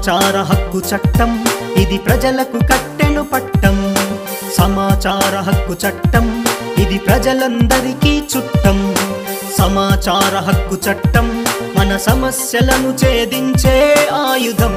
సమాచార హక్కు చట్టం ఇది ప్రజలకు కట్టెను పట్టం సమాచార హక్కు చట్టం ఇది ప్రజలందరికీ చుట్టం సమాచార హక్కు చట్టం మన సమస్యలను ఛేదించే ఆయుధం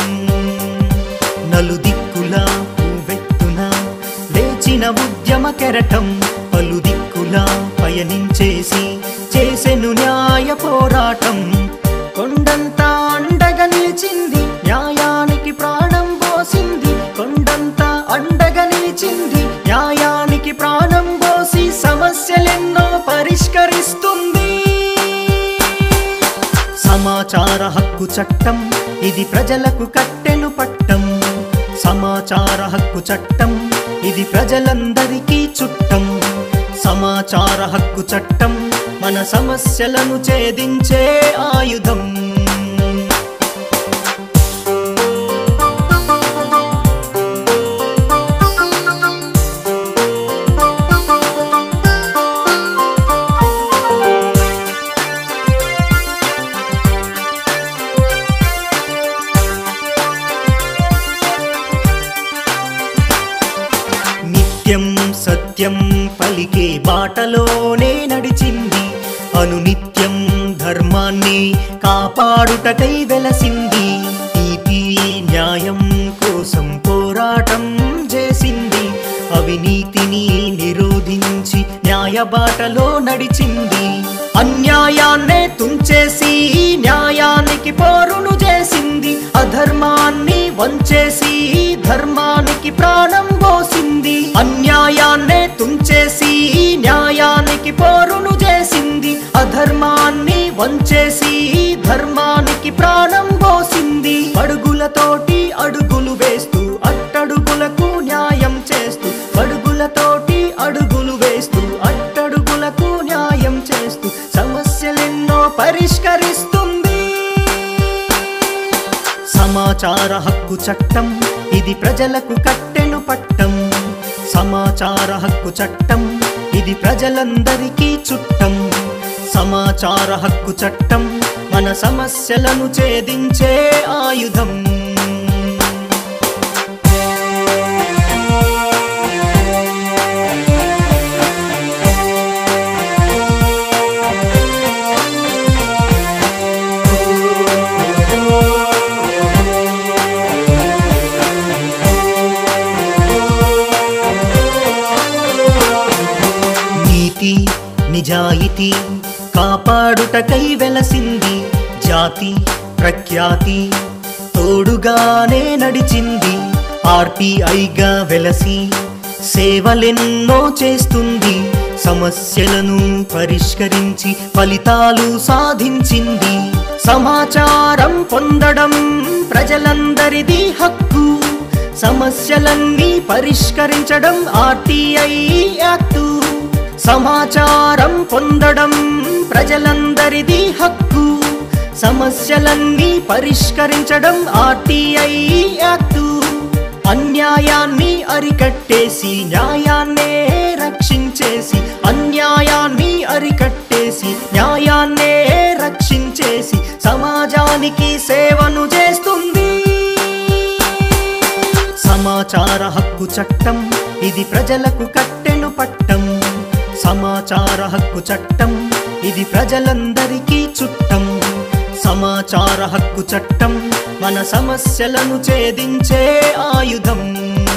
నలుదిక్కుల వెత్తున లేచిన ఉద్యమ కెరటం పలు దిక్కుల పయనించేసి చేసెను న్యాయ పోరాటం కొండంత అండగా నిలిచింది న్యాయానికి ప్రాణం పోసింది కొండంత అండగా నిలిచింది న్యాయానికి ప్రాణం పోసి సమస్యలెన్నో పరిష్కరిస్తుంది సమాచార హక్కు చట్టం ఇది ప్రజలకు కట్టెను పట్టం సమాచార హక్కు చట్టం ఇది ప్రజలందరికీ చుట్టం సమాచార హక్కు చట్టం మన సమస్యలను ఛేదించే ఆయుధం నిత్యం సత్యం పలికే బాటలోనే నడిచింది అనునిత్యం ధర్మాన్ని కాపాడుటకై వెలసింది నీతి న్యాయం కోసం పోరాటం చేసింది అవినీతిని నిరోధించి న్యాయ బాటలో నడిచింది అన్యాయాన్నే తుంచేసి న్యాయానికి పోరును చేసింది అధర్మాన్ని వంచేసి ధర్మానికి ప్రాణం పోసింది అన్యాయాన్నే తుంచేసి న్యాయానికి పోరును చేసింది అధర్మాన్ని వంచేసి ధర్మానికి ప్రాణం పోసింది అడుగులతోటి అడుగులు వేస్తూ అట్టడుగులకు న్యాయం చేస్తూ అడుగులతోటి అడుగులు వేస్తూ అట్టడుగులకు న్యాయం చేస్తూ సమస్యలెన్నో పరిష్కరిస్తుంది సమాచార హక్కు చట్టం ఇది ప్రజలకు కట్టెను పట్టం సమాచార హక్కు చట్టం ఇది ప్రజలందరికీ చుట్టం సమాచార హక్కు చట్టం మన సమస్యలను ఛేదించే ఆయుధం నీతి నిజాయితీ కాపాడుటకై వెలసింది జాతి ప్రఖ్యాతి తోడుగానే నడిచింది ఆర్టీఐగా వెలసి సేవలెన్నో చేస్తుంది సమస్యలను పరిష్కరించి ఫలితాలు సాధించింది సమాచారం పొందడం ప్రజలందరిది హక్కు సమస్యలన్నీ పరిష్కరించడం ఆర్టీఐ యాక్టు సమాచారం పొందడం ప్రజలందరిది హక్కు సమస్యలన్నీ పరిష్కరించడం ఆర్టీఐ యాక్టు అన్యాయాన్ని అరికట్టేసి న్యాయాన్నే రక్షించేసి అన్యాయాన్ని అరికట్టేసి న్యాయాన్నే రక్షించేసి సమాజానికి సేవను చేస్తుంది సమాచార హక్కు చట్టం ఇది ప్రజలకు కట్టెను పట్టం సమాచార హక్కు చట్టం ఇది ప్రజలందరికీ చుట్టం సమాచార హక్కు చట్టం మన సమస్యలను ఛేదించే ఆయుధం